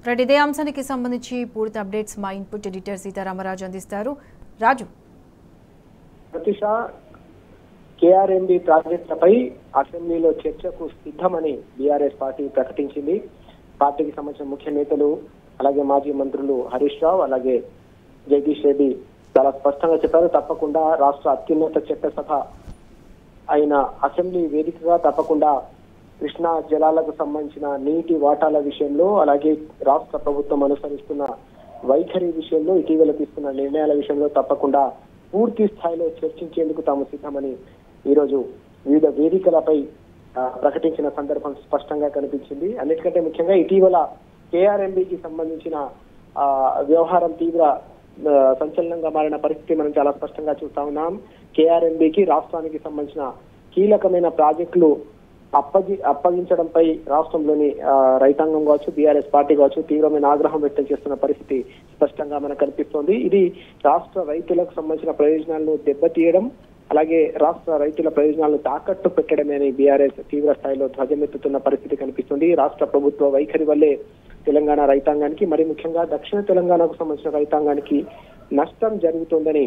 right ఇదే అంశానికి సంబంధించి పూర్తి అప్డేట్స్ మా ఇన్పుట్ ఎడిటర్ సీతారామరాజు అందిస్తారు రాజు ప్రతిష కేఆర్ఎంబి ప్రాజెక్టులపై అసెంబ్లీలో చర్చకు సిద్ధమని బీఆర్ఎస్ పార్టీ ప్రకటించింది పార్టీకి సంబంధించిన ముఖ్య నేతలు అలాగే మాజీ మంత్రులు హరీష్ రావు అలాగే జగదీష్ రెడ్డి చాలా స్పష్టంగా చెప్పారు తప్పకుండా రాష్ట్ర అత్యున్నత చట్టసభ అయిన అసెంబ్లీ వేదికగా తప్పకుండా కృష్ణా జలాలకు సంబంధించిన నీటి వాటాల విషయంలో అలాగే రాష్ట్ర ప్రభుత్వం అనుసరిస్తున్న వైఖరి విషయంలో ఇటీవల తీసుకున్న నిర్ణయాల విషయంలో తప్పకుండా పూర్తి స్థాయిలో చర్చించేందుకు తాము సిద్ధమని ఈరోజు వివిధ వేదికలపై ఆ, ప్రకటించిన సందర్భం స్పష్టంగా కనిపించింది అన్నిటికంటే ముఖ్యంగా ఇటీవల కేఆర్ఎంబికి సంబంధించిన ఆ, వ్యవహారం తీవ్ర ఆ, సంచలనంగా మారిన పరిస్థితి మనం చాలా స్పష్టంగా చూస్తా ఉన్నాం కేఆర్ఎంబికి రాష్ట్రానికి సంబంధించిన కీలకమైన ప్రాజెక్టులు అప్పగి అప్పగించడంపై రాష్ట్రంలోని ఆ, రైతాంగం కావచ్చు బీఆర్ఎస్ పార్టీ కావచ్చు తీవ్రమైన ఆగ్రహం వ్యక్తం చేస్తున్న పరిస్థితి స్పష్టంగా మనకు కనిపిస్తోంది ఇది రాష్ట్ర రైతులకు సంబంధించిన ప్రయోజనాలను దెబ్బతీయడం అలాగే రాష్ట్ర రైతుల ప్రయోజనాలను తాకట్టు పెట్టడమే అని బీఆర్ఎస్ తీవ్ర స్థాయిలో ధ్వజమెత్తుతున్న పరిస్థితి కనిపిస్తుంది రాష్ట్ర ప్రభుత్వ వైఖరి వల్లే తెలంగాణ రైతాంగానికి మరి ముఖ్యంగా దక్షిణ తెలంగాణకు సంబంధించిన రైతాంగానికి నష్టం జరుగుతోందని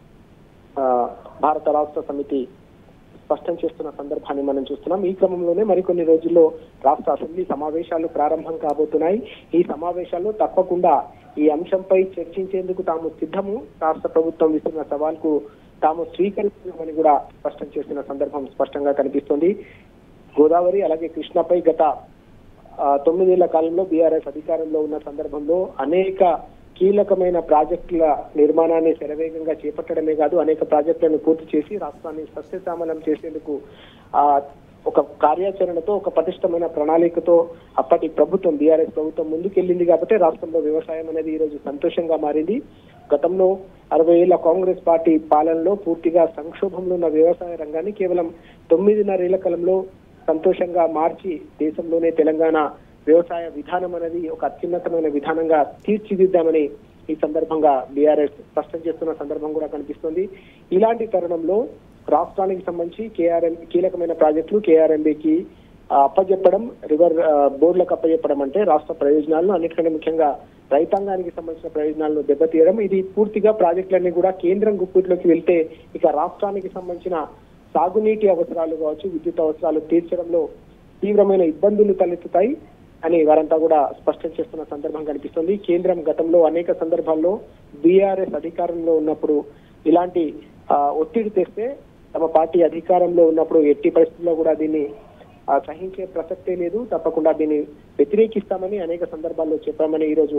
ఆ, భారత రాష్ట్ర సమితి స్పష్టం చేస్తున్న సందర్భాన్ని మనం చూస్తున్నాం ఈ క్రమంలోనే మరికొన్ని రోజుల్లో రాష్ట్ర అసెంబ్లీ సమావేశాలు ప్రారంభం కాబోతున్నాయి ఈ సమావేశాల్లో తప్పకుండా ఈ అంశంపై చర్చించేందుకు తాము సిద్ధము రాష్ట్ర ప్రభుత్వం విస్తున్న సవాల్కు తాము స్వీకరిస్తున్నామని కూడా స్పష్టం చేస్తున్న సందర్భం స్పష్టంగా కనిపిస్తుంది గోదావరి అలాగే కృష్ణపై గత ఆ, తొమ్మిదేళ్ల కాలంలో బీఆర్ఎస్ అధికారంలో ఉన్న సందర్భంలో అనేక కీలకమైన ప్రాజెక్టుల నిర్మాణాన్ని శరవేగంగా చేపట్టడమే కాదు అనేక ప్రాజెక్టులను పూర్తి చేసి రాష్ట్రాన్ని సస్యశ్యామలం చేసేందుకు ఆ ఒక కార్యాచరణతో ఒక పటిష్టమైన ప్రణాళికతో అప్పటి ప్రభుత్వం బీఆర్ఎస్ ప్రభుత్వం ముందుకెళ్ళింది కాబట్టి రాష్ట్రంలో వ్యవసాయం అనేది ఈ రోజు సంతోషంగా మారింది గతంలో అరవై ఏళ్ల కాంగ్రెస్ పార్టీ పాలనలో పూర్తిగా సంక్షోభంలో ఉన్న వ్యవసాయ రంగాన్ని కేవలం తొమ్మిదిన్నరేళ్ల కాలంలో సంతోషంగా మార్చి దేశంలోనే తెలంగాణ వ్యవసాయ విధానం అనేది ఒక అత్యున్నతమైన విధానంగా తీర్చిదిద్దామని ఈ సందర్భంగా బీఆర్ఎస్ స్పష్టం చేస్తున్న సందర్భం కూడా కనిపిస్తుంది ఇలాంటి తరుణంలో రాష్ట్రానికి సంబంధించి కేఆర్ఎం కీలకమైన ప్రాజెక్టులు కేఆర్ఎంబికి అప్పజెప్పడం రివర్ ఆ, బోర్డులకు అప్పజెప్పడం అంటే రాష్ట్ర ప్రయోజనాలను అన్నిటికంటే ముఖ్యంగా రైతాంగానికి సంబంధించిన ప్రయోజనాలను దెబ్బతీయడం ఇది పూర్తిగా ప్రాజెక్టులన్నీ కూడా కేంద్రం గుప్పిట్లోకి వెళ్తే ఇక రాష్ట్రానికి సంబంధించిన సాగునీటి అవసరాలు కావచ్చు విద్యుత్ అవసరాలు తీర్చడంలో తీవ్రమైన ఇబ్బందులు తలెత్తుతాయి అని వారంతా కూడా స్పష్టం చేస్తున్న సందర్భం కనిపిస్తుంది కేంద్రం గతంలో అనేక సందర్భాల్లో బీఆర్ఎస్ అధికారంలో ఉన్నప్పుడు ఇలాంటి ఆ, ఒత్తిడి తెస్తే తమ పార్టీ అధికారంలో ఉన్నప్పుడు ఎట్టి పరిస్థితుల్లో కూడా దీన్ని ఆ, సహించే ప్రసక్తే లేదు తప్పకుండా దీన్ని వ్యతిరేకిస్తామని అనేక సందర్భాల్లో చెప్పామని ఈరోజు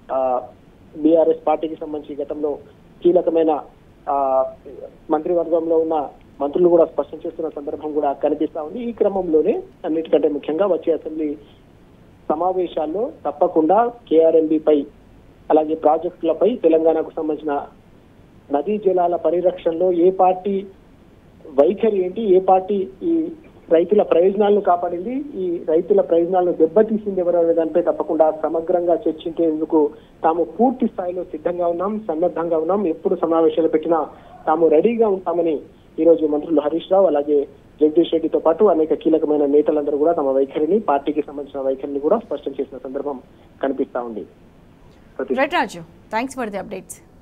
బీఆర్ఎస్ పార్టీకి సంబంధించి గతంలో కీలకమైన ఆ, మంత్రివర్గంలో ఉన్న మంత్రులు కూడా స్పష్టం చేస్తున్న సందర్భం కూడా కనిపిస్తా ఉంది ఈ క్రమంలోనే అన్నిటికంటే ముఖ్యంగా వచ్చే అసెంబ్లీ సమావేశాల్లో తప్పకుండా కేఆర్ఎంబి పై అలాగే ప్రాజెక్టులపై తెలంగాణకు సంబంధించిన నదీ జలాల పరిరక్షణలో ఏ పార్టీ వైఖరి ఏంటి ఏ పార్టీ ఈ రైతుల ప్రయోజనాలను కాపాడింది ఈ రైతుల ప్రయోజనాలను దెబ్బతీసింది ఎవరు అనే దానిపై తప్పకుండా సమగ్రంగా చర్చించేందుకు తాము పూర్తి స్థాయిలో సిద్ధంగా ఉన్నాం సన్నద్ధంగా ఉన్నాం ఎప్పుడు సమావేశాలు పెట్టినా తాము రెడీగా ఉంటామని ఈ రోజు మంత్రులు హరీష్ రావు అలాగే జగదీష్ రెడ్డితో పాటు అనేక కీలకమైన నేతలందరూ కూడా తమ వైఖరిని పార్టీకి సంబంధించిన వైఖరిని కూడా స్పష్టం చేసిన సందర్భం కనిపిస్తా ఉంది ప్రతి right Raju thanks for the updates